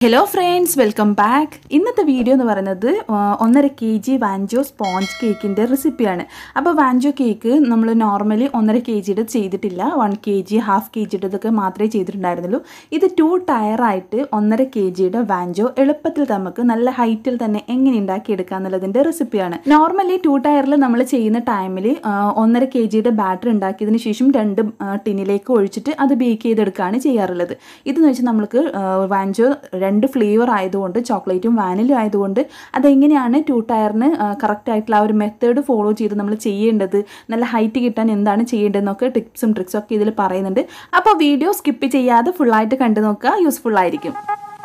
hello friends welcome back ഇന്നത്തെ video എന്ന് പറയുന്നത് ആ, ഒന്നര കെ ജി വാൻജോ സ്പോഞ്ച് കേക്കിൻ്റെ റെസിപ്പിയാണ് അപ്പോൾ വാൻജോ കേക്ക് നമ്മൾ നോർമലി ഒന്നര കെ ജിയുടെ ചെയ്തിട്ടില്ല one K G half K ജിയുടെ ഇതൊക്കെ മാത്രമേ ചെയ്തിട്ടുണ്ടായിരുന്നുള്ളൂ ഇത് ടു ടയറായിട്ട് ഒന്നര കെ ജിയുടെ വാൻജോ എളുപ്പത്തിൽ നമുക്ക് നല്ല ഹൈറ്റിൽ തന്നെ എങ്ങനെ ഉണ്ടാക്കിയെടുക്കുക എന്നുള്ളതിൻ്റെ റെസിപ്പിയാണ് നോർമലി ടു ടയറിൽ നമ്മൾ ചെയ്യുന്ന ടൈമിൽ ഒന്നര കെ ജിയുടെ ബാറ്റർ ഉണ്ടാക്കിയതിന് ശേഷം രണ്ട് ആ, ടിന്നിലേക്ക് ഒഴിച്ചിട്ട് അത് ബേക്ക് ചെയ്തെടുക്കുകയാണ് ചെയ്യാറുള്ളത് ഇതെന്ന് വെച്ചാൽ നമ്മൾക്ക് ആ, വാൻജോ രണ്ട് ഫ്ലേവർ ആയതുകൊണ്ട് ചോക്ലേറ്റും വാനിലും ആയതുകൊണ്ട് അതെങ്ങനെയാണ് ടു ടയറിന് കറക്റ്റ് ആയിട്ടുള്ള ആ ഒരു മെത്തേഡ് ഫോളോ ചെയ്ത് നമ്മൾ ചെയ്യേണ്ടത് നല്ല ഹൈറ്റ് കിട്ടാൻ എന്താണ് ചെയ്യേണ്ടതെന്നൊക്കെ ടിപ്സും ട്രിക്സും ഒക്കെ ഇതിൽ പറയുന്നുണ്ട് അപ്പോൾ വീഡിയോ സ്കിപ്പ് ചെയ്യാതെ ഫുള്ളായിട്ട് കണ്ടു നോക്കുക യൂസ്ഫുൾ ആയിരിക്കും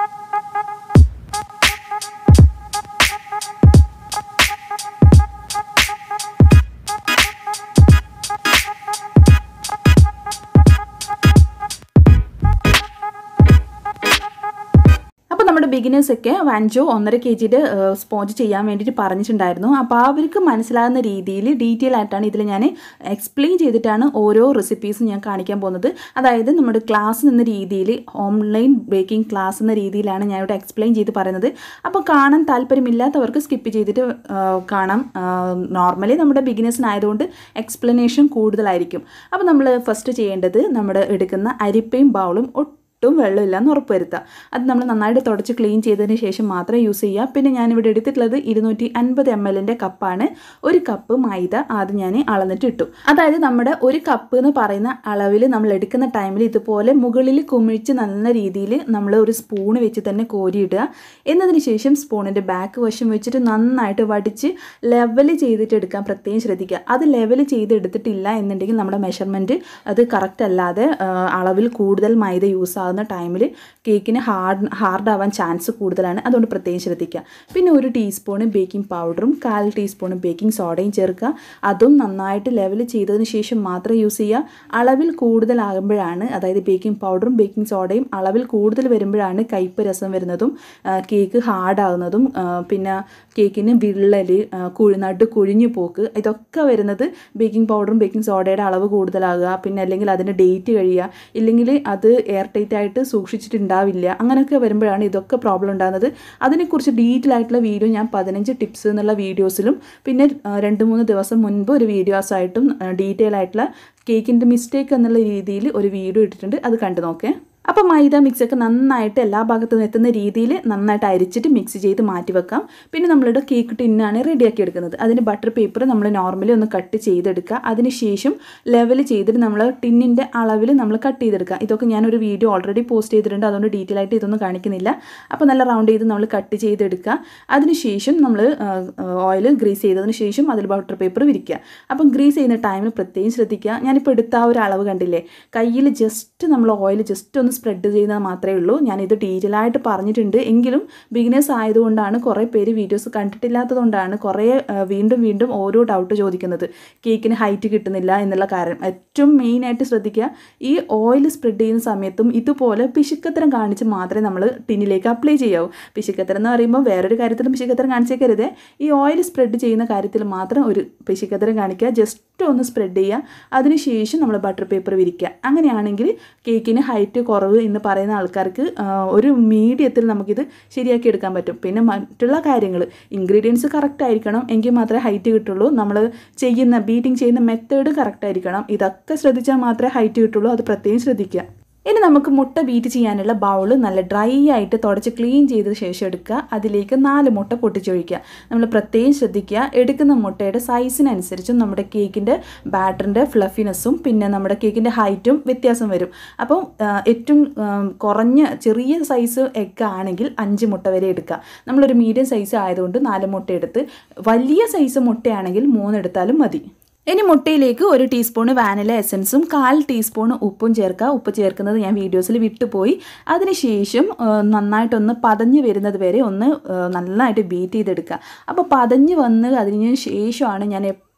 അപ്പോൾ നമ്മുടെ ബിഗിനേഴ്സൊക്കെ വാൻജോ ഒന്നര കെ ജിയുടെ സ്പോഞ്ച് ചെയ്യാൻ വേണ്ടിയിട്ട് പറഞ്ഞിട്ടുണ്ടായിരുന്നു അപ്പോൾ അവർക്ക് മനസ്സിലാകുന്ന രീതിയിൽ ഡീറ്റെയിൽ ആയിട്ടാണ് ഇതിൽ ഞാൻ എക്സ്പ്ലെയിൻ ചെയ്തിട്ടാണ് ഓരോ റെസിപ്പീസും ഞാൻ കാണിക്കാൻ പോകുന്നത് അതായത് നമ്മുടെ ക്ലാസ് എന്ന രീതിയിൽ ഓൺലൈൻ ബേക്കിംഗ് ക്ലാസ് എന്ന രീതിയിലാണ് ഞാൻ ഇവിടെ എക്സ്പ്ലെയിൻ ചെയ്ത് പറയുന്നത് അപ്പോൾ കാണാൻ താല്പര്യമില്ലാത്തവർക്ക് സ്കിപ്പ് ചെയ്തിട്ട് ആ, കാണാം നോർമലി നമ്മുടെ ബിഗിനേഴ്സിനായതുകൊണ്ട് എക്സ്പ്ലനേഷൻ കൂടുതലായിരിക്കും അപ്പോൾ നമ്മൾ ഫസ്റ്റ് ചെയ്യേണ്ടത് നമ്മുടെ എടുക്കുന്ന അരിപ്പയും ബൗളും ഒട്ടും വെള്ളമില്ലാന്ന് ഉറപ്പ് വരുത്തുക അത് നമ്മൾ നന്നായിട്ട് തുടച്ച് ക്ലീൻ ചെയ്തതിന് ശേഷം മാത്രം യൂസ് ചെയ്യുക പിന്നെ ഞാനിവിടെ എടുത്തിട്ടുള്ളത് ഇരുന്നൂറ്റി അൻപത് എം എല്ലിൻ്റെ കപ്പാണ് ഒരു കപ്പ് മൈദ ആദ്യം ഞാൻ അളന്നിട്ട് ഇട്ടു അതായത് നമ്മുടെ ഒരു കപ്പ് എന്ന് പറയുന്ന അളവിൽ നമ്മൾ എടുക്കുന്ന ടൈമിൽ ഇതുപോലെ മുകളിൽ കുമിഴ്ച്ച് നല്ല രീതിയിൽ നമ്മൾ ഒരു സ്പൂണ് വെച്ച് തന്നെ കോരിയിടുക എന്നതിന് ശേഷം സ്പൂണിൻ്റെ ബാക്ക് വശം വെച്ചിട്ട് നന്നായിട്ട് വടിച്ച് ലെവൽ ചെയ്തിട്ട് എടുക്കാൻ പ്രത്യേകം ശ്രദ്ധിക്കുക അത് ലെവൽ ചെയ്ത് എടുത്തിട്ടില്ല എന്നുണ്ടെങ്കിൽ നമ്മുടെ മെഷർമെൻറ്റ് അത് കറക്റ്റ് അല്ലാതെ ആ, അളവിൽ കൂടുതൽ മൈദ യൂസ് ആകുന്ന ടൈമിൽ കേക്കിന് ഹാർഡ് ഹാർഡ് ആവാൻ ചാൻസ് കൂടുതലാണ് അതുകൊണ്ട് പ്രത്യേകം ശ്രദ്ധിക്കുക പിന്നെ ഒരു ടീസ്പൂണ് ബേക്കിംഗ് പൗഡറും കാൽ ടീസ്പൂണ് ബേക്കിംഗ് സോഡയും ചേർക്കുക അതും നന്നായിട്ട് ലെവൽ ചെയ്തതിന് ശേഷം മാത്രം യൂസ് ചെയ്യുക അളവിൽ കൂടുതലാകുമ്പോഴാണ് അതായത് ബേക്കിംഗ് പൗഡറും ബേക്കിംഗ് സോഡയും അളവിൽ കൂടുതൽ വരുമ്പോഴാണ് കയ്പ്പ് രസം വരുന്നതും ആ, കേക്ക് ഹാർഡാകുന്നതും ആ, പിന്നെ കേക്കിന് വിള്ളൽ ആ, കുഴി നടു കുഴിഞ്ഞു പോക്ക് ഇതൊക്കെ വരുന്നത് ബേക്കിംഗ് പൗഡറും ബേക്കിംഗ് സോഡയുടെ അളവ് കൂടുതലാകുക പിന്നെ അല്ലെങ്കിൽ അതിൻ്റെ ഡേറ്റ് കഴിയുക ഇല്ലെങ്കിൽ അത് എയർ ടൈറ്റ് ആയിട്ട് സൂക്ഷിച്ചിട്ടുണ്ടാവില്ല അങ്ങനെയൊക്കെ വരുമ്പോഴാണ് ഇതൊക്കെ പ്രോബ്ലം ഉണ്ടാകുന്നത് അതിനെക്കുറിച്ച് ഡീറ്റെയിൽ ആയിട്ടുള്ള വീഡിയോ ഞാൻ പതിനഞ്ച് ടിപ്സ് എന്നുള്ള വീഡിയോസിലും പിന്നെ ആ, രണ്ട് മൂന്ന് ദിവസം മുൻപ് ഒരു വീഡിയോസായിട്ടും ഡീറ്റെയിൽ ആയിട്ടുള്ള കേക്കിൻ്റെ മിസ്റ്റേക്ക് എന്നുള്ള രീതിയിൽ ഒരു വീഡിയോ ഇട്ടിട്ടുണ്ട് അത് കണ്ടു നോക്കേ അപ്പോൾ മൈദ മിക്സൊക്കെ നന്നായിട്ട് എല്ലാ ഭാഗത്തും എത്തുന്ന രീതിയിൽ നന്നായിട്ട് അരിച്ചിട്ട് മിക്സ് ചെയ്ത് മാറ്റി വെക്കാം പിന്നെ നമ്മളുടെ കേക്ക് ടിന്നാണ് റെഡിയാക്കി എടുക്കുന്നത് അതിന് ബട്ടർ പേപ്പർ നമ്മൾ നോർമലി ഒന്ന് കട്ട് ചെയ്തെടുക്കുക അതിനുശേഷം ലെവൽ ചെയ്തിട്ട് നമ്മൾ ടിന്നിൻ്റെ അളവിൽ നമ്മൾ കട്ട് ചെയ്തെടുക്കുക ഇതൊക്കെ ഞാനൊരു വീഡിയോ ഓൾറെഡി പോസ്റ്റ് ചെയ്തിട്ടുണ്ട് അതുകൊണ്ട് ഡീറ്റെയിൽ ആയിട്ട് ഇതൊന്നും കാണിക്കുന്നില്ല അപ്പോൾ നല്ല റൗണ്ട് ചെയ്ത് നമ്മൾ കട്ട് ചെയ്തെടുക്കുക അതിനുശേഷം നമ്മൾ ഓയിൽ ഗ്രീസ് ചെയ്തതിന് ശേഷം അതിൽ ബട്ടർ പേപ്പർ വിരിക്കുക അപ്പം ഗ്രീസ് ചെയ്യുന്ന ടൈമിൽ പ്രത്യേകം ശ്രദ്ധിക്കുക ഞാനിപ്പോൾ എടുത്ത ആ ഒരു അളവ് കണ്ടില്ലേ കയ്യിൽ ജസ്റ്റ് നമ്മൾ ഓയിൽ ജസ്റ്റ് ഒന്ന് സ്പ്രെഡ് ചെയ്യുന്നത് മാത്രമേ ഉള്ളൂ ഞാനിത് ഡീറ്റെയിൽ ആയിട്ട് പറഞ്ഞിട്ടുണ്ട് എങ്കിലും ബിഗിനേഴ്സ് ആയതുകൊണ്ടാണ് കുറേ പേര് വീഡിയോസ് കണ്ടിട്ടില്ലാത്തതുകൊണ്ടാണ് കുറേ ആ, വീണ്ടും വീണ്ടും ഓരോ ഡൗട്ട് ചോദിക്കുന്നത് കേക്കിന് ഹൈറ്റ് കിട്ടുന്നില്ല എന്നുള്ള കാരണം ഏറ്റവും മെയിനായിട്ട് ശ്രദ്ധിക്കുക ഈ ഓയിൽ സ്പ്രെഡ് ചെയ്യുന്ന സമയത്തും ഇതുപോലെ പിശുക്കത്തരം കാണിച്ച് മാത്രമേ നമ്മൾ ടിന്നിലേക്ക് അപ്ലൈ ചെയ്യാവൂ പിശുക്കത്തരം എന്ന് പറയുമ്പോൾ വേറൊരു കാര്യത്തിലും പിശുക്കത്തരം കാണിച്ചേക്കരുത് ഈ ഓയിൽ സ്പ്രെഡ് ചെയ്യുന്ന കാര്യത്തിൽ മാത്രം ഒരു പിശുക്കത്തരം കാണിക്കുക ജസ്റ്റ് ഒന്ന് സ്പ്രെഡ് ചെയ്യുക അതിനുശേഷം നമ്മൾ ബട്ടർ പേപ്പർ വിരിക്കുക അങ്ങനെയാണെങ്കിൽ കേക്കിന് ഹൈറ്റ് കുറവ് എന്ന് പറയുന്ന ആൾക്കാർക്ക് ആ, ഒരു മീഡിയത്തിൽ നമുക്കിത് ശരിയാക്കി എടുക്കാൻ പറ്റും പിന്നെ മറ്റുള്ള കാര്യങ്ങൾ ഇൻഗ്രീഡിയൻസ് കറക്റ്റ് ആയിരിക്കണം എങ്കിൽ മാത്രമേ ഹൈറ്റ് കിട്ടുള്ളൂ നമ്മൾ ചെയ്യുന്ന ബീറ്റിംഗ് ചെയ്യുന്ന മെത്തേഡ് കറക്റ്റ് ആയിരിക്കണം ഇതൊക്കെ ശ്രദ്ധിച്ചാൽ മാത്രമേ ഹൈറ്റ് കിട്ടുള്ളൂ അത് പ്രത്യേകം ശ്രദ്ധിക്കുക ഇനി നമുക്ക് മുട്ട ബീറ്റ് ചെയ്യാനുള്ള ബൗൾ നല്ല ഡ്രൈ ആയിട്ട് തുടച്ച് ക്ലീൻ ചെയ്ത ശേഷം എടുക്കുക അതിലേക്ക് നാല് മുട്ട പൊട്ടിച്ചൊഴിക്കുക നമ്മൾ പ്രത്യേകം ശ്രദ്ധിക്കുക എടുക്കുന്ന മുട്ടയുടെ സൈസിനനുസരിച്ചും നമ്മുടെ കേക്കിൻ്റെ ബാറ്ററിൻ്റെ ഫ്ലഫിനെസ്സും പിന്നെ നമ്മുടെ കേക്കിൻ്റെ ഹൈറ്റും വ്യത്യാസം വരും അപ്പം ആ, ഏറ്റവും ആ, കുറഞ്ഞ ചെറിയ സൈസ് എഗ് ആണെങ്കിൽ അഞ്ച് മുട്ട വരെ എടുക്കുക നമ്മളൊരു മീഡിയം സൈസ് ആയതുകൊണ്ട് നാല് മുട്ട എടുത്ത് വലിയ സൈസ് മുട്ടയാണെങ്കിൽ മൂന്നെടുത്താലും മതി ഇനി മുട്ടയിലേക്ക് ഒരു ടീസ്പൂൺ വാനില എസൻസും കാൽ ടീസ്പൂൺ ഉപ്പും ചേർക്കുക ഉപ്പ് ചേർക്കുന്നത് ഞാൻ വീഡിയോസിൽ വിട്ടുപോയി അതിനുശേഷം ആ, നന്നായിട്ടൊന്ന് പതഞ്ഞ് വരുന്നത് വരെ ഒന്ന് ആ, നന്നായിട്ട് ബീറ്റ് ചെയ്തെടുക്കുക അപ്പോൾ പതഞ്ഞ് വന്ന് അതിന് ശേഷമാണ് ഞാൻ എപ്പോഴും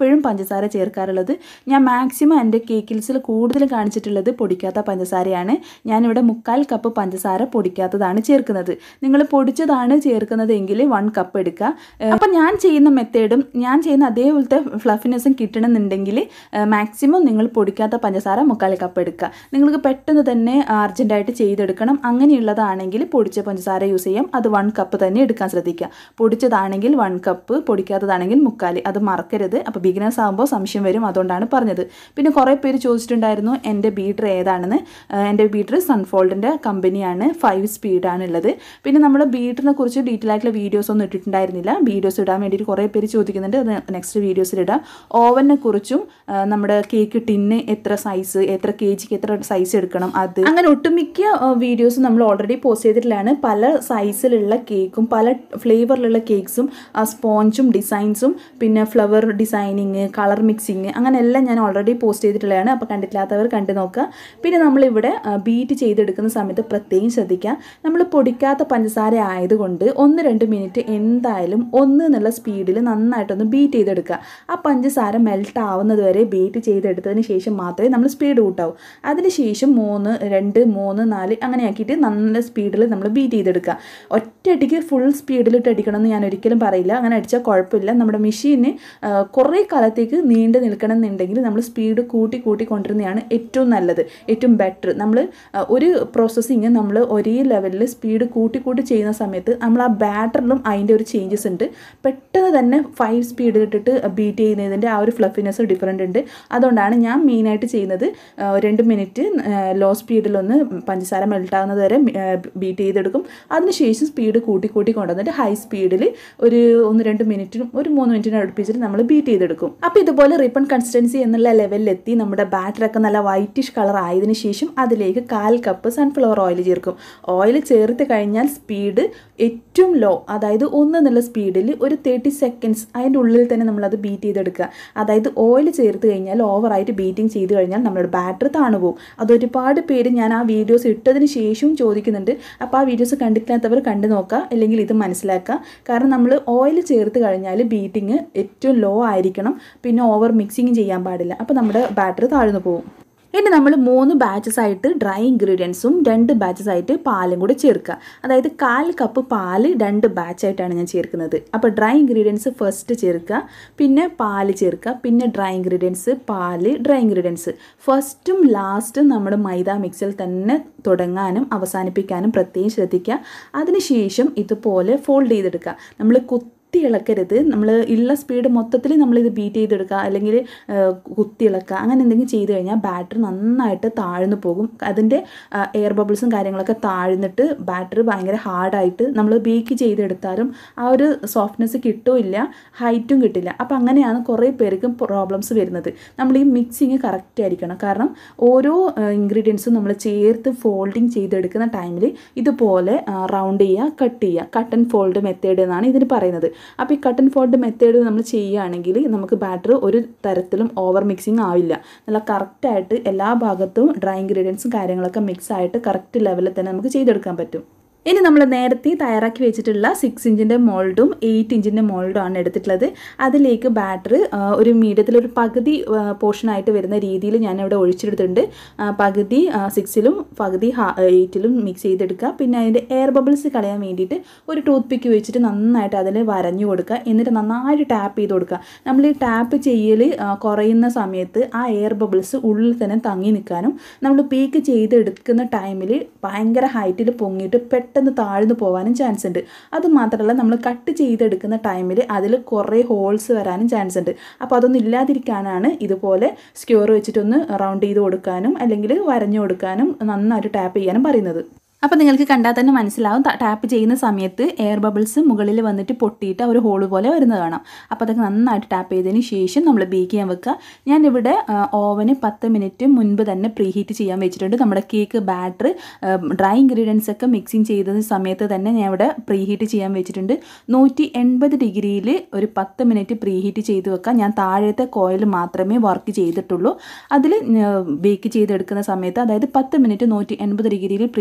എപ്പോഴും പഞ്ചസാര ചേർക്കാറുള്ളത് ഞാൻ മാക്സിമം എൻ്റെ കേക്കിൽസിൽ കൂടുതൽ കാണിച്ചിട്ടുള്ളത് പൊടിക്കാത്ത പഞ്ചസാരയാണ് ഞാനിവിടെ മുക്കാൽ കപ്പ് പഞ്ചസാര പൊടിക്കാത്തതാണ് ചേർക്കുന്നത് നിങ്ങൾ പൊടിച്ചതാണ് ചേർക്കുന്നതെങ്കിൽ വൺ കപ്പ് എടുക്കുക അപ്പം ഞാൻ ചെയ്യുന്ന മെത്തേഡും ഞാൻ ചെയ്യുന്ന അതേപോലത്തെ ഫ്ലഫിനെസ്സും കിട്ടണമെന്നുണ്ടെങ്കിൽ മാക്സിമം നിങ്ങൾ പൊടിക്കാത്ത പഞ്ചസാര മുക്കാൽ കപ്പ് എടുക്കുക നിങ്ങൾക്ക് പെട്ടെന്ന് തന്നെ അർജൻറ്റായിട്ട് ചെയ്തെടുക്കണം അങ്ങനെയുള്ളതാണെങ്കിൽ പൊടിച്ച പഞ്ചസാര യൂസ് ചെയ്യാം അത് വൺ കപ്പ് തന്നെ എടുക്കാൻ ശ്രദ്ധിക്കുക പൊടിച്ചതാണെങ്കിൽ വൺ കപ്പ് പൊടിക്കാത്തതാണെങ്കിൽ മുക്കാൽ അത് മറക്കരുത് അപ്പോൾ ബിഗിനേഴ്സ് ആകുമ്പോൾ സംശയം വരും അതുകൊണ്ടാണ് പറഞ്ഞത് പിന്നെ കുറേ പേര് ചോദിച്ചിട്ടുണ്ടായിരുന്നു എൻ്റെ ബീറ്റർ ഏതാണെന്ന് എൻ്റെ ബീറ്റർ സൺഫോൾഡിൻ്റെ കമ്പനിയാണ് ഫൈവ് സ്പീഡാണ് ഉള്ളത് പിന്നെ നമ്മൾ ബീറ്ററിനെ കുറിച്ച് ഡീറ്റെയിൽ ആയിട്ടുള്ള വീഡിയോസ് ഒന്നും ഇട്ടിട്ടുണ്ടായിരുന്നില്ല വീഡിയോസ് ഇടാൻ വേണ്ടിയിട്ട് കുറേ പേര് ചോദിക്കുന്നുണ്ട് അത് നെക്സ്റ്റ് വീഡിയോസിൽ ഇടാം ഓവനെ കുറിച്ചും നമ്മുടെ കേക്ക് ടിന്ന് എത്ര സൈസ് എത്ര കെ ജിക്ക് എത്ര സൈസ് എടുക്കണം അത് അങ്ങനെ ഒട്ടുമിക്ക വീഡിയോസ് നമ്മൾ ഓൾറെഡി പോസ്റ്റ് ചെയ്തിട്ടുള്ളതാണ് പല സൈസിലുള്ള കേക്കും പല ഫ്ലേവറിലുള്ള കേക്ക്സും സ്പോഞ്ചും ഡിസൈൻസും പിന്നെ ഫ്ലവർ ഡിസൈനിങ് കളർ മിക്സിങ് അങ്ങനെ എല്ലാം ഞാൻ ഓൾറെഡി പോസ്റ്റ് ചെയ്തിട്ടുള്ളതാണ് അപ്പോൾ കണ്ടിട്ടില്ലാത്തവർ കണ്ടു നോക്കുക പിന്നെ നമ്മളിവിടെ ബീറ്റ് ചെയ്തെടുക്കുന്ന സമയത്ത് പ്രത്യേകം ശ്രദ്ധിക്കുക നമ്മൾ പൊടിക്കാത്ത പഞ്ചസാര ആയതുകൊണ്ട് ഒന്ന് രണ്ട് മിനിറ്റ് എന്തായാലും ഒന്ന് എന്നുള്ള സ്പീഡിൽ നന്നായിട്ടൊന്ന് ബീറ്റ് ചെയ്തെടുക്കുക ആ പഞ്ചസാര മെൽട്ട് ആവുന്നത് വരെ ബീറ്റ് ചെയ്തെടുത്തതിന് ശേഷം മാത്രമേ നമ്മൾ സ്പീഡ് കൂട്ടാവൂ അതിനുശേഷം മൂന്ന് രണ്ട് മൂന്ന് നാല് അങ്ങനെ ആക്കിയിട്ട് നല്ല സ്പീഡിൽ നമ്മൾ ബീറ്റ് ചെയ്തെടുക്കുക ഒറ്റയടിക്ക് ഫുൾ സ്പീഡിലിട്ട് അടിക്കണമെന്ന് ഞാൻ ഒരിക്കലും പറയില്ല അങ്ങനെ അടിച്ചാൽ കുഴപ്പമില്ല നമ്മുടെ മെഷീന് കുറേ കാലത്തേക്ക് നീണ്ടു നിൽക്കണം എന്നുണ്ടെങ്കിൽ നമ്മൾ സ്പീഡ് കൂട്ടി കൂട്ടി കൊണ്ടുവരുന്നതാണ് ഏറ്റവും നല്ലത് ഏറ്റവും ബെറ്റർ നമ്മൾ ഒരു പ്രോസസ്സിങ് നമ്മൾ ഒരേ ലെവലിൽ സ്പീഡ് കൂട്ടി കൂട്ടി ചെയ്യുന്ന സമയത്ത് നമ്മൾ ആ ബാറ്ററിലും അതിൻ്റെ ഒരു ചേഞ്ചസ് ഉണ്ട് പെട്ടെന്ന് തന്നെ ഫൈവ് സ്പീഡിലിട്ടിട്ട് ബീറ്റ് ചെയ്യുന്നതിൻ്റെ ആ ഒരു ഫ്ലഫിനെസ് ഡിഫറെൻ്റ് ഉണ്ട് അതുകൊണ്ടാണ് ഞാൻ മെയിനായിട്ട് ചെയ്യുന്നത് രണ്ട് മിനിറ്റ് ലോ സ്പീഡിലൊന്ന് പഞ്ചസാര മെൽട്ടാകുന്നത് വരെ ബീറ്റ് ചെയ്തെടുക്കും അതിനുശേഷം സ്പീഡ് കൂട്ടി കൂട്ടി കൊണ്ടുവന്നിട്ട് ഹൈ സ്പീഡിൽ ഒരു ഒന്ന് രണ്ട് മിനിറ്റിനും ഒരു മൂന്ന് മിനിറ്റിനും അടുപ്പിച്ചിട്ട് നമ്മൾ ബീറ്റ് ചെയ്തെടുക്കും അപ്പോൾ ഇതുപോലെ റിപ്പൺ കൺസിസ്റ്റൻസി എന്നുള്ള ലെവലിലെത്തി നമ്മുടെ ബാറ്ററൊക്കെ നല്ല വൈറ്റിഷ് കളർ ആയതിനു ശേഷം അതിലേക്ക് കാൽ കപ്പ് സൺഫ്ലവർ ഓയിൽ ചേർക്കും ഓയിൽ ചേർത്ത് കഴിഞ്ഞാൽ സ്പീഡ് ഏറ്റവും ലോ അതായത് ഒന്ന് എന്നുള്ള സ്പീഡിൽ ഒരു തേർട്ടി സെക്കൻഡ്സ് അതിൻ്റെ ഉള്ളിൽ തന്നെ നമ്മളത് ബീറ്റ് ചെയ്തെടുക്കുക അതായത് ഓയിൽ ചേർത്ത് കഴിഞ്ഞാൽ ഓവറായിട്ട് ബീറ്റിംഗ് ചെയ്ത് കഴിഞ്ഞാൽ നമ്മുടെ ബാറ്ററി താണു പോകും അത് ഒരുപാട് പേര് ഞാൻ ആ വീഡിയോസ് ഇട്ടതിന് ശേഷവും ചോദിക്കുന്നുണ്ട് അപ്പോൾ ആ വീഡിയോസ് കണ്ടിട്ടില്ലാത്തവർ കണ്ടു നോക്കുക അല്ലെങ്കിൽ ഇത് മനസ്സിലാക്കുക കാരണം നമ്മൾ ഓയിൽ ചേർത്ത് കഴിഞ്ഞാൽ ബീറ്റിംഗ് ഏറ്റവും ലോ ആയിരിക്കണം പിന്നെ ഓവർ മിക്സിങ് ചെയ്യാൻ പാടില്ല അപ്പോൾ നമ്മുടെ ബാറ്ററി താഴ്ന്നു പോകും ഇനി നമ്മൾ മൂന്ന് ബാച്ചസ് ആയിട്ട് ഡ്രൈ ഇൻഗ്രീഡിയൻസും രണ്ട് ബാച്ചസ് ആയിട്ട് പാലും കൂടി ചേർക്കുക അതായത് കാൽ കപ്പ് പാല് രണ്ട് ബാച്ചായിട്ടാണ് ഞാൻ ചേർക്കുന്നത് അപ്പോൾ ഡ്രൈ ഇൻഗ്രീഡിയൻസ് ഫസ്റ്റ് ചേർക്കുക പിന്നെ പാല് ചേർക്കുക പിന്നെ ഡ്രൈ ഇൻഗ്രീഡിയൻസ് പാല് ഡ്രൈ ഇൻഗ്രീഡിയൻസ് ഫസ്റ്റും ലാസ്റ്റും നമ്മുടെ മൈദ മിക്സിൽ തന്നെ തുടങ്ങാനും അവസാനിപ്പിക്കാനും പ്രത്യേകം ശ്രദ്ധിക്കുക അതിനുശേഷം ഇതുപോലെ ഫോൾഡ് ചെയ്തെടുക്കുക നമ്മൾ കുത്തി കുത്തി ഇളക്കരുത് നമ്മൾ ഉള്ള സ്പീഡ് മൊത്തത്തിൽ നമ്മളിത് ബീറ്റ് ചെയ്തെടുക്കുക അല്ലെങ്കിൽ കുത്തി ഇളക്കുക അങ്ങനെ എന്തെങ്കിലും ചെയ്ത് കഴിഞ്ഞാൽ ബാറ്ററി നന്നായിട്ട് താഴ്ന്നു പോകും അതിൻ്റെ എയർ ബബിൾസും കാര്യങ്ങളൊക്കെ താഴ്ന്നിട്ട് ബാറ്ററി ഭയങ്കര ഹാർഡായിട്ട് നമ്മൾ ബേക്ക് ചെയ്തെടുത്താലും ആ ഒരു സോഫ്റ്റ്നെസ് കിട്ടില്ല ഹൈറ്റും കിട്ടില്ല അപ്പോൾ അങ്ങനെയാണ് കുറേ പേർക്കും പ്രോബ്ലംസ് വരുന്നത് നമ്മൾ ഈ മിക്സിങ് കറക്റ്റ് ആയിരിക്കണം കാരണം ഓരോ ഇൻഗ്രീഡിയൻസും നമ്മൾ ചേർത്ത് ഫോൾഡിങ് ചെയ്തെടുക്കുന്ന ടൈമിൽ ഇതുപോലെ റൗണ്ട് ചെയ്യുക കട്ട് ചെയ്യുക കട്ട് ആൻഡ് ഫോൾഡ് മെത്തേഡ് എന്നാണ് ഇതിന് പറയുന്നത് അപ്പോൾ ഈ കട്ട് ആൻഡ് ഫോൾഡ് മെത്തേഡ് നമ്മൾ ചെയ്യുകയാണെങ്കിൽ നമുക്ക് ബാറ്റർ ഒരു തരത്തിലും ഓവർ മിക്സിങ് ആവില്ല നല്ല കറക്റ്റായിട്ട് എല്ലാ ഭാഗത്തും ഡ്രൈ ഇൻഗ്രീഡിയൻസും കാര്യങ്ങളൊക്കെ മിക്സ് ആയിട്ട് കറക്റ്റ് ലെവലിൽ തന്നെ നമുക്ക് ചെയ്തെടുക്കാൻ പറ്റും ഇനി നമ്മൾ നേരത്തെ തയ്യാറാക്കി വെച്ചിട്ടുള്ള സിക്സ് ഇഞ്ചിൻ്റെ മോൾഡും എയ്റ്റ് ഇഞ്ചിൻ്റെ മോൾഡും ആണ് എടുത്തിട്ടുള്ളത് അതിലേക്ക് ബാറ്റർ ഒരു മീഡിയത്തിൽ ഒരു പകുതി പോർഷനായിട്ട് വരുന്ന രീതിയിൽ ഞാനിവിടെ ഒഴിച്ചെടുത്തിട്ടുണ്ട് പകുതി സിക്സിലും പകുതി എയ്റ്റിലും മിക്സ് ചെയ്തെടുക്കുക പിന്നെ അതിൻ്റെ എയർ ബബിൾസ് കളയാൻ വേണ്ടിയിട്ട് ഒരു ടൂത്ത് പിക്ക് വെച്ചിട്ട് നന്നായിട്ട് അതിൽ വരഞ്ഞു കൊടുക്കുക എന്നിട്ട് നന്നായിട്ട് ടാപ്പ് ചെയ്ത് കൊടുക്കുക നമ്മൾ ഈ ടാപ്പ് ചെയ്യൽ കുറയുന്ന സമയത്ത് ആ എയർ ബബിൾസ് ഉള്ളിൽ തന്നെ തങ്ങി നിൽക്കാനും നമ്മൾ പീക്ക് ചെയ്തെടുക്കുന്ന ടൈമിൽ ഭയങ്കര ഹൈറ്റിൽ പൊങ്ങിയിട്ട് പെട്ടെന്ന് താഴ്ന്നു പോകാനും ചാൻസ് ഉണ്ട് അത് മാത്രമല്ല നമ്മൾ കട്ട് ചെയ്തെടുക്കുന്ന ടൈമിൽ അതിൽ കുറേ ഹോൾസ് വരാനും ചാൻസ് ഉണ്ട് അപ്പോൾ അതൊന്നും ഇല്ലാതിരിക്കാനാണ് ഇതുപോലെ സ്ക്യൂർ വെച്ചിട്ടൊന്ന് റൗണ്ട് ചെയ്ത് കൊടുക്കാനും അല്ലെങ്കിൽ വരഞ്ഞു കൊടുക്കാനും നന്നായിട്ട് ടാപ്പ് ചെയ്യാനും പറയുന്നത് അപ്പോൾ നിങ്ങൾക്ക് കണ്ടാൽ തന്നെ മനസ്സിലാവും ടാപ്പ് ചെയ്യുന്ന സമയത്ത് എയർ ബബിൾസ് മുകളിൽ വന്നിട്ട് പൊട്ടിയിട്ട് ഒരു ഹോൾ പോലെ വരുന്നത് കാണാം അപ്പോൾ അതൊക്കെ നന്നായിട്ട് ടാപ്പ് ചെയ്തതിന് ശേഷം നമ്മൾ ബേക്ക് ചെയ്യാൻ വെക്കുക ഞാനിവിടെ ഓവന് പത്ത് മിനിറ്റ് മുൻപ് തന്നെ പ്രീ ഹീറ്റ് ചെയ്യാൻ വെച്ചിട്ടുണ്ട് നമ്മുടെ കേക്ക് ബാറ്റർ ഡ്രൈ ഇൻഗ്രീഡിയൻസ് ഒക്കെ മിക്സിങ് ചെയ്ത സമയത്ത് തന്നെ ഞാൻ ഇവിടെ പ്രീ ഹീറ്റ് ചെയ്യാൻ വെച്ചിട്ടുണ്ട് നൂറ്റി എൺപത് ഡിഗ്രിയിൽ ഒരു പത്ത് മിനിറ്റ് പ്രീ ഹീറ്റ് ചെയ്ത് വെക്കാം ഞാൻ താഴത്തെ കോയിൽ മാത്രമേ വർക്ക് ചെയ്തിട്ടുള്ളൂ അതിൽ ബേക്ക് ചെയ്തെടുക്കുന്ന സമയത്ത് അതായത് പത്ത് മിനിറ്റ് നൂറ്റി എൺപത് ഡിഗ്രിയിൽ പ്രീ ഹീറ്റ് ചെയ്ത്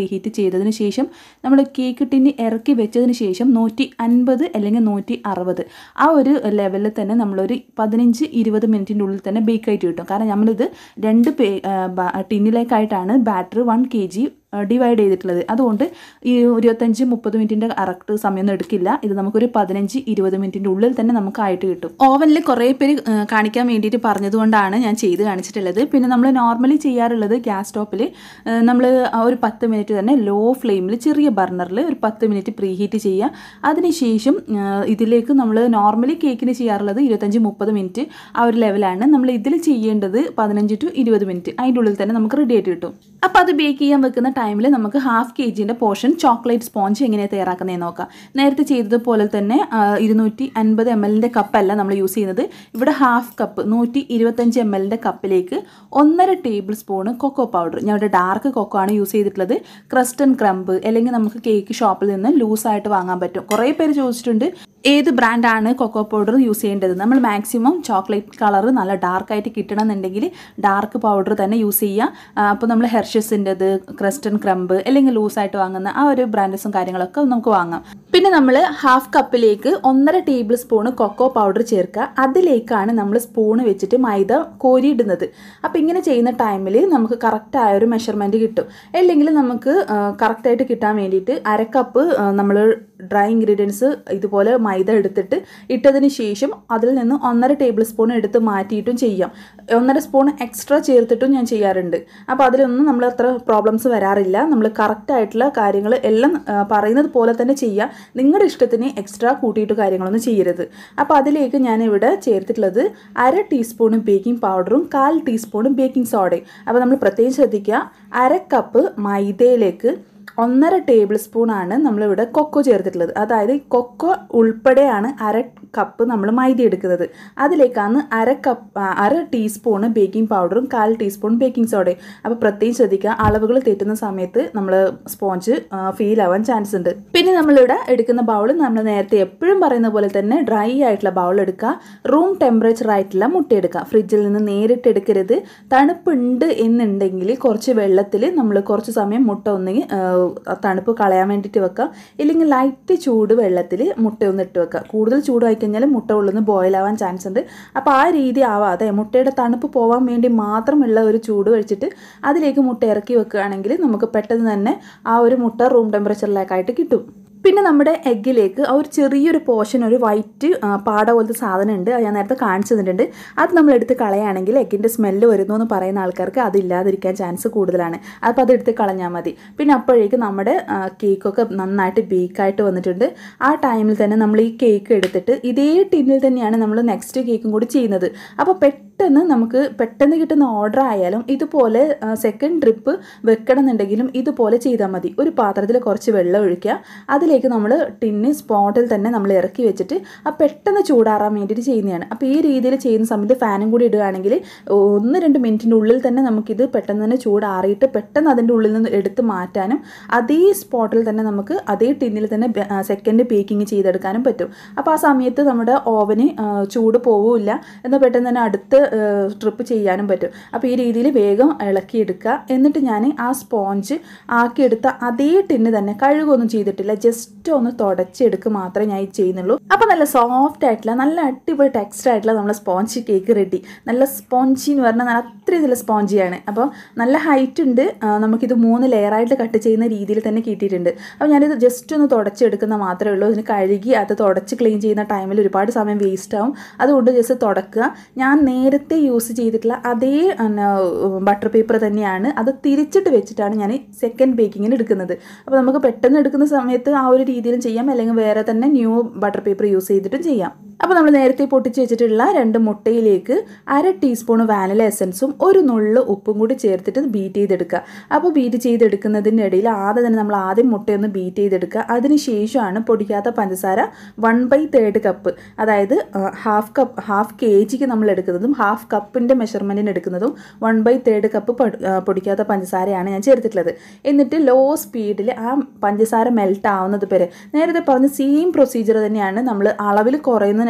ചെയ്തതിന് ശേഷം നമ്മൾ കേക്ക് ടിന്നി ഇറക്കി വെച്ചതിന് ശേഷം നൂറ്റി അൻപത് അല്ലെങ്കിൽ നൂറ്റി അറുപത് ആ ഒരു ലെവലിൽ തന്നെ നമ്മളൊരു പതിനഞ്ച് ഇരുപത് മിനിറ്റിൻ്റെ ഉള്ളിൽ തന്നെ ബേക്ക് ആയിട്ട് കിട്ടും കാരണം നമ്മളിത് രണ്ട് പേ ടിന്നിലേക്കായിട്ടാണ് batter one K G divide ചെയ്തിട്ടുള്ളത് അതുകൊണ്ട് ഈ ഇരുപത്തഞ്ച് മുപ്പത് മിനിറ്റിൻ്റെ കറക്റ്റ് സമയമൊന്നും എടുക്കില്ല ഇത് നമുക്കൊരു പതിനഞ്ച് ഇരുപത് മിനിറ്റിൻ്റെ ഉള്ളിൽ തന്നെ നമുക്ക് ആയിട്ട് കിട്ടും ഓവനിൽ കുറേ പേര് ആ, കാണിക്കാൻ വേണ്ടിയിട്ട് പറഞ്ഞതുകൊണ്ടാണ് ഞാൻ ചെയ്ത് കാണിച്ചിട്ടുള്ളത് പിന്നെ നമ്മൾ നോർമലി ചെയ്യാറുള്ളത് ഗ്യാസ് സ്റ്റോപ്പിൽ നമ്മൾ ഒരു പത്ത് മിനിറ്റ് തന്നെ ലോ ഫ്ലെയിമിൽ ചെറിയ ബർണറിൽ ഒരു പത്ത് മിനിറ്റ് പ്രീ ഹീറ്റ് ചെയ്യുക അതിനുശേഷം ആ, ഇതിലേക്ക് നമ്മൾ നോർമലി കേക്കിന് ചെയ്യാറുള്ളത് ഇരുപത്തഞ്ച് മുപ്പത് മിനിറ്റ് ആ ഒരു ലെവലാണ് നമ്മൾ ഇതിൽ ചെയ്യേണ്ടത് പതിനഞ്ച് ടു ഇരുപത് മിനിറ്റ് അതിൻ്റെ ഉള്ളിൽ തന്നെ നമുക്ക് റെഡി ആയിട്ട് കിട്ടും അപ്പോൾ അത് ബേക്ക് ചെയ്യാൻ വെക്കുന്ന ടൈമിൽ നമുക്ക് ഹാഫ് കെ ജിൻ്റെ പോർഷൻ ചോക്ലേറ്റ് സ്പോഞ്ച് എങ്ങനെയാണ് തയ്യാറാക്കുന്നതെന്ന് നോക്കാം നേരത്തെ ചെയ്തതുപോലെ തന്നെ ഇരുന്നൂറ്റി അൻപത് എം എല്ലിൻ്റെ കപ്പല്ല നമ്മൾ യൂസ് ചെയ്യുന്നത് ഇവിടെ ഹാഫ് കപ്പ് നൂറ്റി ഇരുപത്തഞ്ച് എം എല്ലിൻ്റെ കപ്പിലേക്ക് ഒന്നര ടേബിൾ സ്പൂണ് കൊക്കോ പൗഡർ ഞാൻ ഇവിടെ ഡാർക്ക് കൊക്കോ ആണ് യൂസ് ചെയ്തിട്ടുള്ളത് ക്രസ്റ്റ് ആൻഡ് ക്രംബ് അല്ലെങ്കിൽ നമുക്ക് കേക്ക് ഷോപ്പിൽ നിന്ന് ലൂസായിട്ട് വാങ്ങാൻ പറ്റും കുറേ പേര് ചോദിച്ചിട്ടുണ്ട് ഏത് ബ്രാൻഡാണ് കൊക്കോ പൗഡർ യൂസ് ചെയ്യേണ്ടത് നമ്മൾ മാക്സിമം ചോക്ലേറ്റ് കളർ നല്ല ഡാർക്കായിട്ട് കിട്ടണം എന്നുണ്ടെങ്കിൽ ഡാർക്ക് പൗഡർ തന്നെ യൂസ് ചെയ്യുക അപ്പോൾ നമ്മൾ ഹെർഷസിൻ്റെത് ക്രസ്റ്റൻ ക്രംബ് അല്ലെങ്കിൽ ലൂസായിട്ട് വാങ്ങുന്ന ആ ഒരു ബ്രാൻഡസും കാര്യങ്ങളൊക്കെ നമുക്ക് വാങ്ങാം പിന്നെ നമ്മൾ ഹാഫ് കപ്പിലേക്ക് ഒന്നര ടേബിൾ സ്പൂണ് കൊക്കോ പൗഡർ ചേർക്കുക അതിലേക്കാണ് നമ്മൾ സ്പൂണ് വെച്ചിട്ട് മൈദ കോരിയിടുന്നത് അപ്പോൾ ഇങ്ങനെ ചെയ്യുന്ന ടൈമിൽ നമുക്ക് കറക്റ്റായ ഒരു മെഷർമെൻറ്റ് കിട്ടും അല്ലെങ്കിൽ നമുക്ക് കറക്റ്റായിട്ട് കിട്ടാൻ വേണ്ടിയിട്ട് അര കപ്പ് നമ്മൾ ഡ്രൈ ഇൻഗ്രീഡിയൻസ് ഇതുപോലെ മൈദ എടുത്തിട്ട് ഇട്ടതിന് ശേഷം അതിൽ നിന്ന് ഒന്നര ടേബിൾ സ്പൂൺ എടുത്ത് മാറ്റിയിട്ടും ചെയ്യാം ഒന്നര സ്പൂൺ എക്സ്ട്രാ ചേർത്തിട്ടും ഞാൻ ചെയ്യാറുണ്ട് അപ്പോൾ അതിലൊന്നും നമ്മൾ അത്ര പ്രോബ്ലംസ് വരാറില്ല നമ്മൾ കറക്റ്റ് ആയിട്ടുള്ള കാര്യങ്ങൾ എല്ലാം ആ, പറയുന്നത് പോലെ തന്നെ ചെയ്യുക നിങ്ങളുടെ ഇഷ്ടത്തിന് എക്സ്ട്രാ കൂട്ടിയിട്ട് കാര്യങ്ങളൊന്നും ചെയ്യരുത് അപ്പോൾ അതിലേക്ക് ഞാൻ ഇവിടെ ചേർത്തിട്ടുള്ളത് അര ടീസ്പൂൺ ബേക്കിംഗ് പൗഡറും കാൽ ടീസ്പൂൺ ബേക്കിംഗ് സോഡയും അപ്പോൾ നമ്മൾ പ്രത്യേകം ശ്രദ്ധിക്കുക അര കപ്പ് മൈദയിലേക്ക് ഒന്നര ടേബിൾ സ്പൂൺ ആണ് നമ്മളിവിടെ കൊക്കോ ചേർത്തിട്ടുള്ളത് അതായത് കൊക്കോ ഉൾപ്പെടെയാണ് അര കപ്പ് നമ്മൾ മൈദ എടുക്കുന്നത് അതിലേക്കാണ് അര കപ്പ് ആ, അര ടീസ്പൂണ് ബേക്കിംഗ് പൗഡറും കാൽ ടീസ്പൂൺ ബേക്കിംഗ് സോഡയും അപ്പോൾ പ്രത്യേകം ശ്രദ്ധിക്കുക അളവുകൾ തെറ്റുന്ന സമയത്ത് നമ്മൾ സ്പോഞ്ച് ഫീൽ ആവാൻ ചാൻസ് ഉണ്ട് പിന്നെ നമ്മളിവിടെ എടുക്കുന്ന ബൗൾ നമ്മൾ നേരത്തെ എപ്പോഴും പറയുന്ന പോലെ തന്നെ ഡ്രൈ ആയിട്ടുള്ള ബൗൾ എടുക്കുക റൂം ടെമ്പറേച്ചർ ആയിട്ടുള്ള മുട്ട എടുക്കുക ഫ്രിഡ്ജിൽ നിന്ന് നേരിട്ട് എടുക്കരുത് തണുപ്പുണ്ട് എന്നുണ്ടെങ്കിൽ കുറച്ച് വെള്ളത്തിൽ നമ്മൾ കുറച്ച് സമയം മുട്ട ഒന്ന് ആ തണുപ്പ് കളയാൻ വേണ്ടിയിട്ട് വെക്കുക ഇല്ലെങ്കിൽ ലൈറ്റ് ചൂട് വെള്ളത്തിൽ മുട്ട ഒന്ന് ഇട്ട് വെക്കുക കൂടുതൽ ചൂടായി കഴിഞ്ഞാൽ മുട്ട ഉള്ളിന്ന് ബോയിൽ ആവാൻ ചാൻസ് ഉണ്ട് അപ്പോൾ ആ രീതി ആവാതെ മുട്ടയുടെ തണുപ്പ് പോകാൻ വേണ്ടി മാത്രമുള്ള ഒരു ചൂട് കഴിച്ചിട്ട് അതിലേക്ക് മുട്ട ഇറക്കി വെക്കുകയാണെങ്കിൽ നമുക്ക് പെട്ടെന്ന് തന്നെ ആ ഒരു മുട്ട റൂം ടെമ്പറേച്ചറിലേക്കായിട്ട് കിട്ടും പിന്നെ നമ്മുടെ എഗ്ഗിലേക്ക് ആ ഒരു ചെറിയൊരു പോർഷൻ ഒരു വൈറ്റ് ആ, പാട പോലത്തെ സാധനം ഉണ്ട് അത് ഞാൻ നേരത്തെ കാണിച്ചു തന്നിട്ടുണ്ട് അത് നമ്മൾ എടുത്ത് കളയുകയാണെങ്കിൽ എഗ്ഗിൻ്റെ സ്മെല്ല് വരുന്നു എന്ന് പറയുന്ന ആൾക്കാർക്ക് അതില്ലാതിരിക്കാൻ ചാൻസ് കൂടുതലാണ് അപ്പോൾ അത് എടുത്ത് കളഞ്ഞാൽ മതി പിന്നെ അപ്പോഴേക്കും നമ്മുടെ ആ, കേക്കൊക്കെ നന്നായിട്ട് ബേക്കായിട്ട് വന്നിട്ടുണ്ട് ആ ടൈമിൽ തന്നെ നമ്മൾ ഈ കേക്ക് എടുത്തിട്ട് ഇതേ ടിന്നിൽ തന്നെയാണ് നമ്മൾ നെക്സ്റ്റ് കേക്കും കൂടി ചെയ്യുന്നത് അപ്പോൾ പെട്ടെന്ന് നമുക്ക് പെട്ടെന്ന് കിട്ടുന്ന ഓർഡർ ആയാലും ഇതുപോലെ സെക്കൻഡ് ട്രിപ്പ് വെക്കണം എന്നുണ്ടെങ്കിലും ഇതുപോലെ ചെയ്താൽ മതി ഒരു പാത്രത്തിൽ കുറച്ച് വെള്ളം ഒഴിക്കുക അതിലേക്ക് നമ്മൾ ടിന്ന് സ്പോട്ടിൽ തന്നെ നമ്മൾ ഇറക്കി വെച്ചിട്ട് ആ പെട്ടെന്ന് ചൂടാറാൻ വേണ്ടിയിട്ട് ചെയ്യുന്നതാണ് അപ്പോൾ ഈ രീതിയിൽ ചെയ്യുന്ന സമയത്ത് ഫാനും കൂടി ഇടുകയാണെങ്കിൽ ഒന്ന് രണ്ട് മിനിറ്റിൻ്റെ ഉള്ളിൽ തന്നെ നമുക്കിത് പെട്ടെന്ന് തന്നെ ചൂടാറിയിട്ട് പെട്ടെന്ന് അതിൻ്റെ ഉള്ളിൽ നിന്ന് എടുത്ത് മാറ്റാനും അതേ സ്പോട്ടിൽ തന്നെ നമുക്ക് അതേ ടിന്നിൽ തന്നെ സെക്കൻഡ് ബേക്കിംഗ് ചെയ്തെടുക്കാനും പറ്റും അപ്പോൾ ആ സമയത്ത് നമ്മുടെ ഓവന് ചൂട് പോവില്ല എന്നാൽ പെട്ടെന്ന് തന്നെ അടുത്ത് ട്രിപ്പ് ചെയ്യാനും പറ്റും അപ്പോൾ ഈ രീതിയിൽ വേഗം ഇളക്കിയെടുക്കുക എന്നിട്ട് ഞാൻ ആ സ്പോഞ്ച് ആക്കിയെടുത്ത അതേ ടിന്ന് തന്നെ കഴുകൊന്നും ചെയ്തിട്ടില്ല ജസ്റ്റ് ഒന്ന് തുടച്ചെടുക്കുക മാത്രമേ ഞാൻ ഇത് ചെയ്യുന്നുള്ളൂ അപ്പോൾ നല്ല സോഫ്റ്റ് ആയിട്ടുള്ള നല്ല അടിപൊളി ടെക്സ്റ്റ് ആയിട്ടുള്ള നമ്മുടെ സ്പോഞ്ച് കേക്ക് റെഡി നല്ല സ്പോഞ്ചി എന്ന് പറഞ്ഞാൽ നല്ല അത്രയും നല്ല സ്പോഞ്ചിയാണ് അപ്പോൾ നല്ല ഹൈറ്റ് ഉണ്ട് ആ, നമുക്കിത് മൂന്ന് ലെയറായിട്ട് കട്ട് ചെയ്യുന്ന രീതിയിൽ തന്നെ കിട്ടിയിട്ടുണ്ട് അപ്പോൾ ഞാനിത് ജസ്റ്റ് ഒന്ന് തുടച്ചെടുക്കുന്ന മാത്രമേ ഉള്ളൂ ഇതിന് കഴുകി അത് തുടച്ച് ക്ലീൻ ചെയ്യുന്ന ടൈമിൽ ഒരുപാട് സമയം വേസ്റ്റ് ആവും അതുകൊണ്ട് ജസ്റ്റ് തുടക്കുക ഞാൻ നേരത്തെ യൂസ് ചെയ്തിട്ടുള്ള അതേ ബട്ടർ പേപ്പർ തന്നെയാണ് അത് തിരിച്ചിട്ട് വെച്ചിട്ടാണ് ഞാൻ സെക്കൻഡ് ബേക്കിങ്ങിന് എടുക്കുന്നത് അപ്പോൾ നമുക്ക് പെട്ടെന്ന് എടുക്കുന്ന സമയത്ത് ആ ഒരു രീതിയിലും ചെയ്യാം അല്ലെങ്കിൽ വേറെ തന്നെ ന്യൂ ബട്ടർ പേപ്പർ യൂസ് ചെയ്തിട്ടും ചെയ്യാം അപ്പോൾ നമ്മൾ നേരത്തെ പൊട്ടിച്ച് വെച്ചിട്ടുള്ള രണ്ട് മുട്ടയിലേക്ക് അര ടീസ്പൂൺ വാനില എസൻസും ഒരു നുള്ളു ഉപ്പും കൂടി ചേർത്തിട്ട് ബീറ്റ് ചെയ്തെടുക്കുക അപ്പോൾ ബീറ്റ് ചെയ്തെടുക്കുന്നതിൻ്റെ ഇടയിൽ ആദ്യം തന്നെ നമ്മൾ ആദ്യം മുട്ടയൊന്ന് ബീറ്റ് ചെയ്തെടുക്കുക അതിന് ശേഷമാണ് പൊടിക്കാത്ത പഞ്ചസാര വൺ ബൈ തേർഡ് കപ്പ് അതായത് ഹാഫ് കപ്പ് ഹാഫ് കെ ജിക്ക് നമ്മൾ എടുക്കുന്നതും ഹാഫ് കപ്പിൻ്റെ മെഷർമെൻറ്റിന് എടുക്കുന്നതും വൺ ബൈ തേർഡ് കപ്പ് പൊടിക്കാത്ത പഞ്ചസാരയാണ് ഞാൻ ചേർത്തിട്ടുള്ളത് എന്നിട്ട് ലോ സ്പീഡിൽ ആ പഞ്ചസാര മെൽറ്റ് ആവുന്നത് വരെ നേരത്തെ പറഞ്ഞ സെയിം പ്രൊസീജിയർ തന്നെയാണ് നമ്മൾ അളവിൽ കുറയുന്നതിന്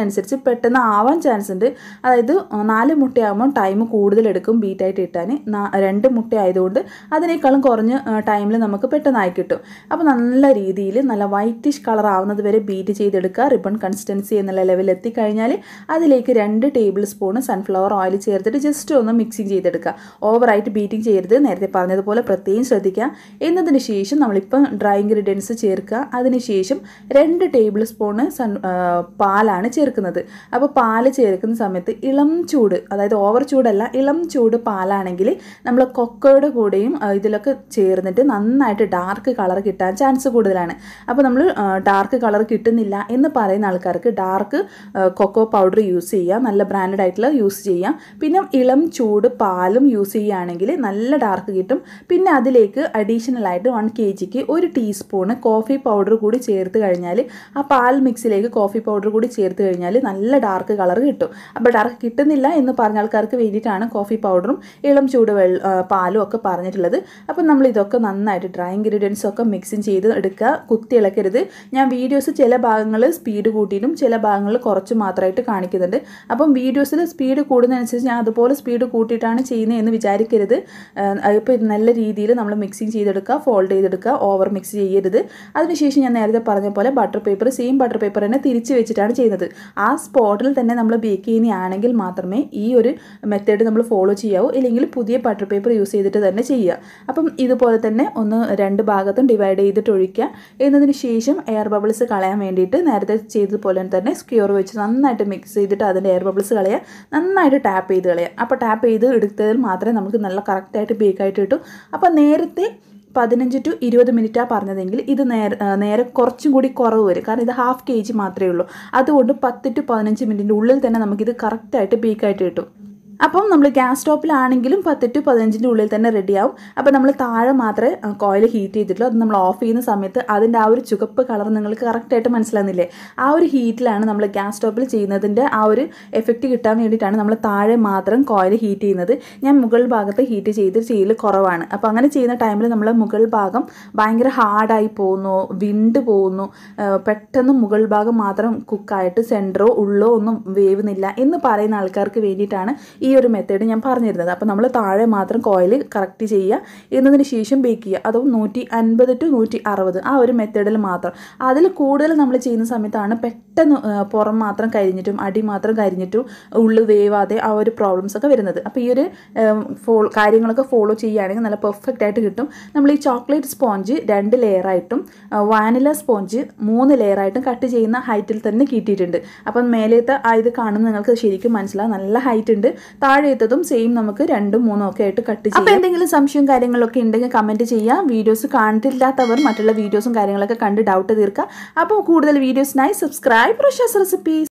കൂടുന്നതിനനുസരിച്ച് പെട്ടെന്ന് ആവാൻ ചാൻസ് ഉണ്ട് അതായത് നാല് മുട്ടയാകുമ്പോൾ ടൈം കൂടുതലെടുക്കും ബീറ്റായിട്ട് ഇട്ടാൻ രണ്ട് മുട്ട ആയതുകൊണ്ട് അതിനേക്കാളും കുറഞ്ഞ ടൈമിൽ നമുക്ക് പെട്ടെന്നായി കിട്ടും അപ്പോൾ നല്ല രീതിയിൽ നല്ല വൈറ്റിഷ് കളർ ആവുന്നത് വരെ ബീറ്റ് ചെയ്തെടുക്കുക റിബൺ കൺസിസ്റ്റൻസി എന്നുള്ള ലെവലിൽ എത്തിക്കഴിഞ്ഞാൽ അതിലേക്ക് രണ്ട് ടേബിൾ സ്പൂൺ സൺഫ്ലവർ ഓയിൽ ചേർത്തിട്ട് ജസ്റ്റ് ഒന്ന് മിക്സിങ് ചെയ്തെടുക്കുക ഓവറായിട്ട് ബീറ്റിംഗ് ചെയ്യരുത് നേരത്തെ പറഞ്ഞതുപോലെ പ്രത്യേകം ശ്രദ്ധിക്കുക എന്നതിന് ശേഷം നമ്മളിപ്പം ഡ്രൈ ഇൻഗ്രീഡിയൻസ് ചേർക്കുക അതിനുശേഷം രണ്ട് ടേബിൾ സ്പൂണ് സൺ പാലാണ് ചേർക്കുന്നത് അപ്പോൾ പാല് ചേർക്കുന്ന സമയത്ത് ഇളം ചൂട് അതായത് ഓവർ ചൂടല്ല ഇളം ചൂട് പാലാണെങ്കിൽ നമ്മൾ കൊക്കോയുടെ കൂടെയും ഇതിലൊക്കെ ചേർന്നിട്ട് നന്നായിട്ട് ഡാർക്ക് കളർ കിട്ടാൻ ചാൻസ് കൂടുതലാണ് അപ്പോൾ നമ്മൾ ഡാർക്ക് കളർ കിട്ടുന്നില്ല എന്ന് പറയുന്ന ആൾക്കാർക്ക് ഡാർക്ക് കൊക്കോ പൗഡർ യൂസ് ചെയ്യുക നല്ല ബ്രാൻഡഡ് ആയിട്ടുള്ള യൂസ് ചെയ്യാം പിന്നെ ഇളം ചൂട് പാലും യൂസ് ചെയ്യുകയാണെങ്കിൽ നല്ല ഡാർക്ക് കിട്ടും പിന്നെ അതിലേക്ക് അഡീഷണൽ ആയിട്ട് വൺ കെ ജിക്ക് ഒരു ടീസ്പൂണ് കോഫി പൗഡർ കൂടി ചേർത്ത് കഴിഞ്ഞാൽ ആ പാൽ മിക്സിലേക്ക് കോഫി പൗഡർ കൂടി ചേർത്ത് കഴിഞ്ഞാൽ നല്ല ഡാർക്ക് കളർ കിട്ടും അപ്പോൾ ഡാർക്ക് കിട്ടുന്നില്ല എന്ന് പറഞ്ഞ ആൾക്കാർക്ക് വേണ്ടിയിട്ടാണ് കോഫി പൗഡറും ഇളം ചൂട് വെള്ള പാലും ഒക്കെ പറഞ്ഞിട്ടുള്ളത് അപ്പോൾ നമ്മൾ ഇതൊക്കെ നന്നായിട്ട് ഡ്രൈ ഇൻഗ്രീഡിയൻസ് ഒക്കെ മിക്സിങ് ചെയ്ത് എടുക്കുക കുത്തി ഇളക്കരുത് ഞാൻ വീഡിയോസ് ചില ഭാഗങ്ങൾ സ്പീഡ് കൂട്ടിയിട്ടും ചില ഭാഗങ്ങളിൽ കുറച്ച് മാത്രമായിട്ട് കാണിക്കുന്നുണ്ട് അപ്പം വീഡിയോസിൽ സ്പീഡ് കൂടുന്നതനുസരിച്ച് ഞാൻ അതുപോലെ സ്പീഡ് കൂട്ടിയിട്ടാണ് ചെയ്യുന്നത് എന്ന് വിചാരിക്കരുത് ഇപ്പോൾ നല്ല രീതിയിൽ നമ്മൾ മിക്സിങ് ചെയ്തെടുക്കുക ഫോൾഡ് ചെയ്തെടുക്കുക ഓവർ മിക്സ് ചെയ്യരുത് അതിനുശേഷം ഞാൻ നേരത്തെ പറഞ്ഞ പോലെ butter paper same butter paper തന്നെ തിരിച്ച് വെച്ചിട്ടാണ് ചെയ്യുന്നത് ആ സ്പോട്ടിൽ തന്നെ നമ്മൾ ബേക്ക് ചെയ്യുകയാണെങ്കിൽ മാത്രമേ ഈ ഒരു മെത്തേഡ് നമ്മൾ ഫോളോ ചെയ്യാവൂ ഇല്ലെങ്കിൽ പുതിയ ബട്ടർ പേപ്പർ യൂസ് ചെയ്തിട്ട് തന്നെ ചെയ്യുക അപ്പം ഇതുപോലെ തന്നെ ഒന്ന് രണ്ട് ഭാഗത്തും ഡിവൈഡ് ചെയ്തിട്ട് ഒഴിക്കുക എന്നതിന് ശേഷം എയർ ബബിൾസ് കളയാൻ വേണ്ടിയിട്ട് നേരത്തെ ചെയ്തതുപോലെ തന്നെ സ്ക്യൂർ വെച്ച് നന്നായിട്ട് മിക്സ് ചെയ്തിട്ട് അതിൻ്റെ എയർ ബബിൾസ് കളയുക നന്നായിട്ട് ടാപ്പ് ചെയ്ത് കളയുക അപ്പോൾ ടാപ്പ് ചെയ്ത് എടുത്തതിൽ മാത്രമേ നമുക്ക് നല്ല കറക്റ്റായിട്ട് ബേക്കായിട്ട് കിട്ടും അപ്പോൾ നേരത്തെ പതിനഞ്ച് ടു ഇരുപത് മിനിറ്റാണ് പറഞ്ഞതെങ്കിൽ ഇത് നേരെ നേരെ കുറച്ചും കൂടി കുറവ് വരും കാരണം ഇത് ഹാഫ് കെ ജി മാത്രമേ ഉള്ളൂ അതുകൊണ്ട് പത്ത് ടു പതിനഞ്ച് മിനിറ്റിൻ്റെ ഉള്ളിൽ തന്നെ നമുക്കിത് കറക്റ്റായിട്ട് ബേക്കായിട്ട് കിട്ടും അപ്പം നമ്മൾ ഗ്യാസ് സ്റ്റോപ്പിലാണെങ്കിലും പത്ത് ടു പതിനഞ്ചിൻ്റെ ഉള്ളിൽ തന്നെ റെഡിയാവും അപ്പോൾ നമ്മൾ താഴെ മാത്രമേ കോയിൽ ഹീറ്റ് ചെയ്തിട്ടുള്ളൂ അത് നമ്മൾ ഓഫ് ചെയ്യുന്ന സമയത്ത് അതിൻ്റെ ആ ഒരു ചുവപ്പ് കളർ നിങ്ങൾക്ക് കറക്റ്റായിട്ട് മനസ്സിലാകുന്നില്ലേ ആ ഒരു ഹീറ്റിലാണ് നമ്മൾ ഗ്യാസ് സ്റ്റോപ്പിൽ ചെയ്യുന്നതിൻ്റെ ആ ഒരു എഫക്റ്റ് കിട്ടാൻ വേണ്ടിയിട്ടാണ് നമ്മൾ താഴെ മാത്രം കോയിൽ ഹീറ്റ് ചെയ്യുന്നത് ഞാൻ മുകൾ ഭാഗത്ത് ഹീറ്റ് ചെയ്ത് ചെയ്യൽ കുറവാണ് അപ്പോൾ അങ്ങനെ ചെയ്യുന്ന ടൈമിൽ നമ്മൾ മുകൾ ഭാഗം ഭയങ്കര ഹാർഡായി പോകുന്നു വിണ്ട് പോകുന്നു പെട്ടെന്ന് മുകൾ ഭാഗം മാത്രം കുക്കായിട്ട് സെൻറ്ററോ ഉള്ളോ ഒന്നും വേവുന്നില്ല എന്ന് പറയുന്ന ആൾക്കാർക്ക് വേണ്ടിയിട്ടാണ് ഈ ഒരു മെത്തേഡ് ഞാൻ പറഞ്ഞിരുന്നത് അപ്പോൾ നമ്മൾ താഴെ മാത്രം കോയിൽ കറക്റ്റ് ചെയ്യുക എന്നതിന് ശേഷം ബേക്ക് ചെയ്യുക അതും നൂറ്റി അൻപത് ടു നൂറ്റി അറുപത് ആ ഒരു മെത്തേഡിൽ മാത്രം അതിൽ കൂടുതൽ നമ്മൾ ചെയ്യുന്ന സമയത്താണ് പെട്ടെന്ന് പുറം മാത്രം കരിഞ്ഞിട്ടും അടി മാത്രം കരിഞ്ഞിട്ടും ഉള്ളു വേവാതെ ആ ഒരു പ്രോബ്ലംസ് ഒക്കെ വരുന്നത് അപ്പോൾ ഈ ഒരു ഫോ കാര്യങ്ങളൊക്കെ ഫോളോ ചെയ്യുകയാണെങ്കിൽ നല്ല പെർഫെക്റ്റ് ആയിട്ട് കിട്ടും നമ്മൾ ഈ ചോക്ലേറ്റ് സ്പോഞ്ച് രണ്ട് ലെയറായിട്ടും വാനില സ്പോഞ്ച് മൂന്ന് ലെയറായിട്ടും കട്ട് ചെയ്യുന്ന ഹൈറ്റിൽ തന്നെ കിട്ടിയിട്ടുണ്ട് അപ്പം മേലേത്തെ ആ ഇത് കാണുമ്പോൾ നിങ്ങൾക്ക് ശരിക്കും മനസ്സിലാവും നല്ല ഹൈറ്റ് ഉണ്ട് താഴെത്തതും സെയിം നമുക്ക് രണ്ടും മൂന്നും ഒക്കെ ആയിട്ട് കട്ട് ചെയ്യാം അപ്പോൾ എന്തെങ്കിലും സംശയവും കാര്യങ്ങളൊക്കെ ഉണ്ടെങ്കിൽ കമൻറ്റ് ചെയ്യാം വീഡിയോസ് കണ്ടില്ലാത്തവർ മറ്റുള്ള വീഡിയോസും കാര്യങ്ങളൊക്കെ കണ്ട് ഡൗട്ട് തീർക്കുക അപ്പോൾ കൂടുതൽ വീഡിയോസിനായി സബ്സ്ക്രൈബ് റഷാസ് റെസിപ്പീസ്